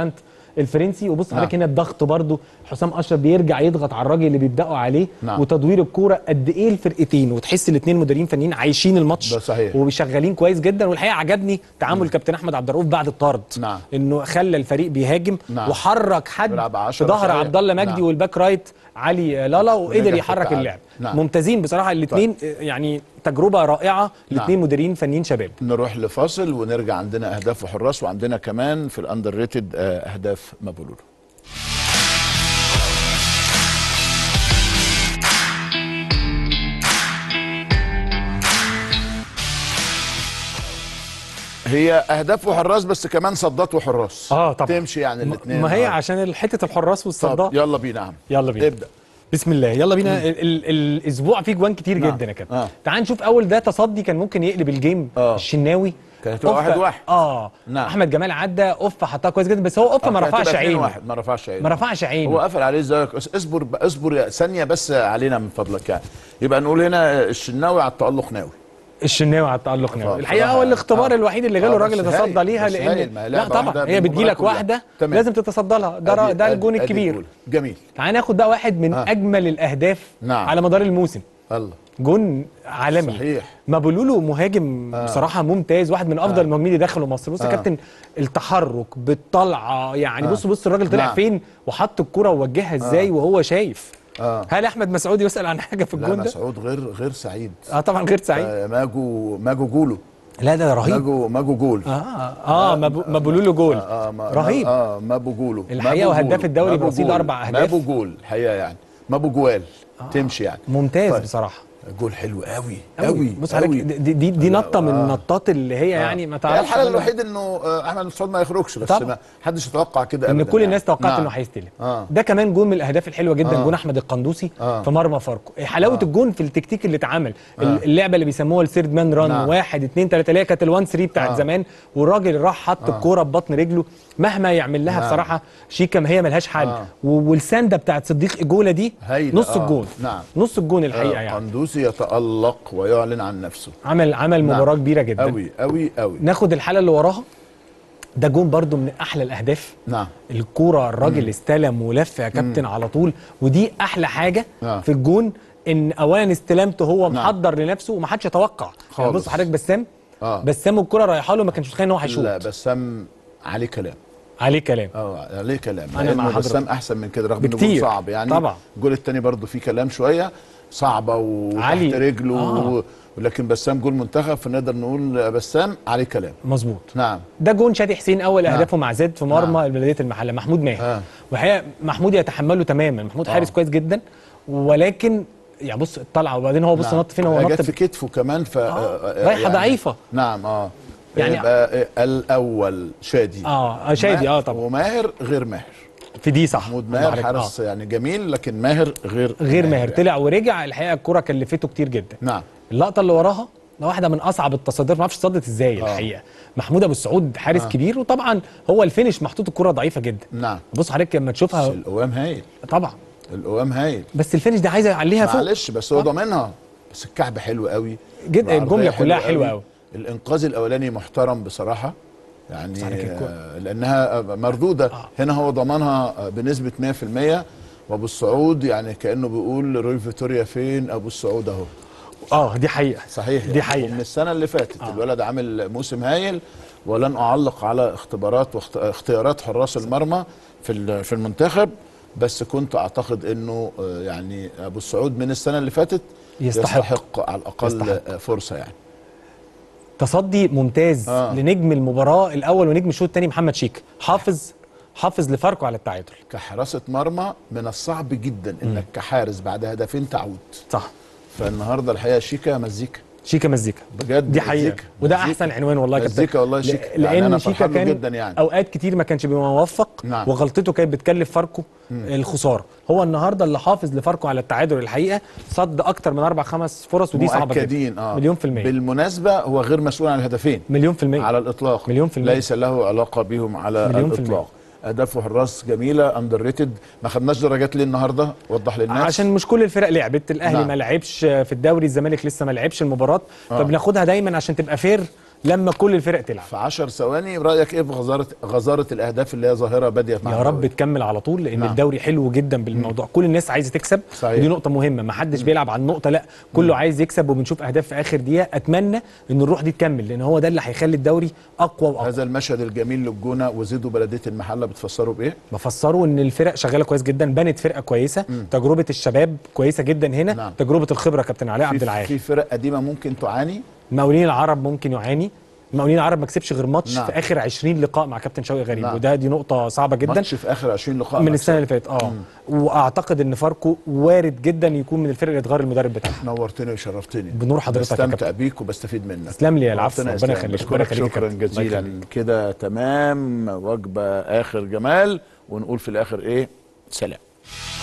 الفرنسي وبص نعم. حضرتك هنا الضغط برضو حسام اشرف بيرجع يضغط على الراجل اللي بيبداوا عليه نعم. وتدوير الكوره قد ايه الفرقتين وتحس الاثنين مديرين فنيين عايشين الماتش ده صحيح. وشغالين كويس جدا والحقيقه عجبني تعامل كابتن احمد عبد الرؤوف بعد الطرد نعم. انه خلى الفريق بيهاجم نعم. وحرك حد بيلعب في عشرة ظهر صحيح. عبد الله مجدي نعم. والباك رايت علي لالا وقدر ونجح في يحرك التعادل. اللعب نعم. ممتازين بصراحه الاثنين يعني تجربه رائعه الاثنين مديرين فنيين شباب نروح لفاصل ونرجع عندنا اهداف وحراس وعندنا كمان في الاندر ريتد اهداف مابولولو هي اهداف وحراس بس كمان صدات وحراس اه طبعا تمشي يعني الاثنين ما هي عشان حته الحراس والصدات يلا بينا يا عم يلا بينا ابدا بسم الله يلا بينا ال ال الاسبوع فيه جوان كتير نعم. جدا يا كابتن آه. تعال نشوف اول ده تصدي كان ممكن يقلب الجيم آه. الشناوي كانت هتبقى أوفا- واحد واحد. اه نعم. احمد جمال عدى اوفا حطها كويس جدا بس هو اوفا ما رفعش عينه واحد ما رفعش عينه ما رفعش عينه هو قفل عليه ازاي اصبر اصبر ثانيه بس علينا من فضلك يعني يبقى نقول هنا الشناوي على التالق ناوي الشناوي على التالق ناوي آه، الحقيقه بصراحة هو يعني. الاختبار آه. الوحيد اللي جاله آه، الراجل بس يتصدى هايل، ليها بس هايل، لان ما هي لا لعبة طبعا واحدة هي بتجي بالمباراة لك كلها. واحده تمام. لازم تتصدى لها ده را- أدي- ده أدي- الجون أدي الكبير الجول. جميل تعال ناخد بقى واحد من آه. اجمل الاهداف نعم. على مدار الموسم الله جون عالمي صحيح. مابولولو مهاجم آه. بصراحه ممتاز واحد من افضل آه. المهاجمين اللي دخلوا مصر بص يا آه. كابتن التحرك بالطلعه يعني آه. بص بص الراجل طلع نعم. فين وحط الكره ووجهها ازاي وهو شايف آه. هل احمد مسعود يسال عن حاجه في لا الجون ده مسعود غير غير سعيد اه طبعا غير سعيد آه، ماجو ماجو جولو لا ده رهيب ماجو ماجو جول اه اه مابو- مابولولو جول آه ما رهيب اه مابو جولو الحقيقة مابو وهداف جولو. الدوري مابو برصيد جول. أربع أهداف. مابو جول الحقيقه يعني مابو جوال تمشي يعني ممتاز طيب. بصراحه جول حلو قوي قوي قوي بص حضرتك قوي. دي دي, دي نطه من آه. النطات اللي هي يعني ما هي تعرفش الحاله تعملها. الوحيده انه آه، احمد مسعود ما يخرجش بس طبعا. ما حدش يتوقع كده ان ابدا كل يعني. الناس توقعت نعم. انه هيستلم آه. ده كمان جون من الاهداف الحلوه جدا آه. جون احمد القندوسي آه. في مرمى فاركو حلاوه الجون في التكتيك اللي اتعمل اللعبه اللي بيسموها الثيرد مان ران نعم. واحد اتنين تلاته اللي هي كانت الوان 3 بتاعت آه. زمان والراجل راح حط الكوره ببطن رجله مهما يعمل لها نعم. بصراحه شيكا ما هي ملهاش حل آه. و- والسنده بتاعت صديق اجولا دي هايلة، نص آه. الجون نعم. نص الجون الحقيقه آه، يعني قندوسي يتالق ويعلن عن نفسه عمل عمل نعم. مباراه كبيره جدا قوي قوي قوي ناخد الحاله اللي وراها ده جون برضو من احلى الاهداف نعم الكوره الراجل استلم ولف يا كابتن على طول ودي احلى حاجه آه. في الجون ان اولا استلامته هو نعم. محضر لنفسه ومحدش يتوقع يعني خالص. بص حضرتك بسام آه. بسام الكوره رايحه له ما كانش متخيل ان هو لا هيشوط بسام عليه كلام عليه كلام اه عليه كلام أنا مع لأنه حضرتك. بسام احسن من كده رغم انه بكتير. جول صعب يعني طبعا. الجول الثاني برضه فيه كلام شويه صعبه وتحت علي. رجله آه. ولكن بسام جول منتخب فنقدر نقول بسام عليه كلام مظبوط نعم ده جون شادي حسين اول نعم. اهدافه مع زد في مرمى نعم. بلديه المحله محمود ماهر آه. وهي محمود يتحمله تماما محمود آه. حارس كويس جدا ولكن يعني بص الطلعه وبعدين هو بص نعم. نط فين هو هي نط جت في كتفه كمان ف آه. رايحة ضعيفة. نعم اه يعني- يعني يبقى الاول شادي اه شادي اه طبعا وماهر غير ماهر في دي صح محمود ماهر حضرتك. حارس يعني جميل لكن ماهر غير غير ماهر يعني. طلع ورجع الحقيقه الكره كلفته كتير جدا نعم اللقطه اللي وراها ده واحده من اصعب التصديات ما اعرفش صدت ازاي الحقيقه محمود ابو السعود حارس آه. كبير وطبعا هو الفينش محطوط الكره ضعيفه جدا نعم بص حضرتك لما بس تشوفها القوام هايل طبعا القوام هايل بس الفينش ده عايز يعليها فوق معلش بس هو ضامنها بس الكعب حلو قوي جدا، العرضية الجملة كلها حلوة قوي. الانقاذ الاولاني محترم بصراحه يعني عليك الكرة. آه، لانها مردوده آه. هنا هو ضمنها آه، بنسبه 100% وابو السعود يعني كانه بيقول روي فيتوريا فين ابو السعود اهو اه دي حقيقه صحيح دي حقيقة. من السنه اللي فاتت آه. الولد عامل موسم هايل ولن اعلق على اختبارات واختيارات حراس المرمى في ال- في المنتخب بس كنت اعتقد انه آه، يعني ابو السعود من السنه اللي فاتت يستحق. يستحق على الاقل يستحق. آه، فرصه يعني تصدي ممتاز آه. لنجم المباراه الاول ونجم الشوط الثاني محمد شيك حافظ حافظ لفاركو على التعادل كحراسه مرمى من الصعب جدا انك كحارس بعد هدفين تعود صح فالنهارده الحقيقه شيكا مزيكا شيكا مزيكا بجد دي حقيقه مزيكا. وده مزيكا. احسن عنوان والله يا كابتن مزيكا والله ل- شيكا. يعني لان أنا شيكا فرحان له كان جدا يعني. اوقات كتير ما كانش بيبقى موفق نعم. وغلطته كانت بتكلف فاركو الخساره هو النهارده اللي حافظ لفاركو على التعادل الحقيقه صد اكتر من اربع خمس فرص ودي صعبه مؤكدين جدا اه مليون في الميه بالمناسبه هو غير مسؤول عن الهدفين مليون في الميه على الاطلاق مليون في المية. ليس له علاقه بهم على مليون في الاطلاق اهداف وحراس جميله اندر ريتد ما خدناش درجات ليه النهارده وضح للناس عشان مش كل الفرق لعبت الاهلي نعم. ما لعبش في الدوري الزمالك لسه ما لعبش المباراه فبناخدها دايما عشان تبقى فير لما كل الفرق تلعب في 10 ثواني رايك ايه في غزاره غزاره الاهداف اللي هي ظاهره باديه مع يا الدوري؟ رب تكمل على طول لان نعم. الدوري حلو جدا بالموضوع كل الناس عايزه تكسب صحيح. ودي نقطه مهمه ما حدش بيلعب على النقطه لا كله عايز يكسب وبنشوف اهداف في اخر دقيقه اتمنى ان الروح دي تكمل لان هو ده اللي هيخلي الدوري اقوى واقوى هذا المشهد الجميل للجونه وزيدوا بلديه المحله بتفسروا بايه؟ بفسره ان الفرق شغاله كويس جدا بنت فرقه كويسه تجربه الشباب كويسه جدا هنا نعم. تجربه الخبره كابتن علاء عبد في, العال في فرق قديمه ممكن تعاني مقاولين العرب ممكن يعاني مقاولين العرب ما كسبش غير ماتش نعم. في اخر 20 لقاء مع كابتن شوقي غريب نعم. وده دي نقطه صعبه جدا ماتش في اخر 20 لقاء من مكسب. السنه اللي فاتت اه واعتقد ان فاركو وارد جدا يكون من الفرق اللي تغير المدرب بتاعها نورتني وشرفتني بنور حضرتك يا بستمتع كابتن. بيك وبستفيد منك تسلم لي يا العفو ربنا ربنا يسلمك. يخليك ربنا بشكرك يخليك يا شكرا كابتن. الله جزيلا يخليك. كده تمام وجبه اخر جمال ونقول في الاخر ايه سلام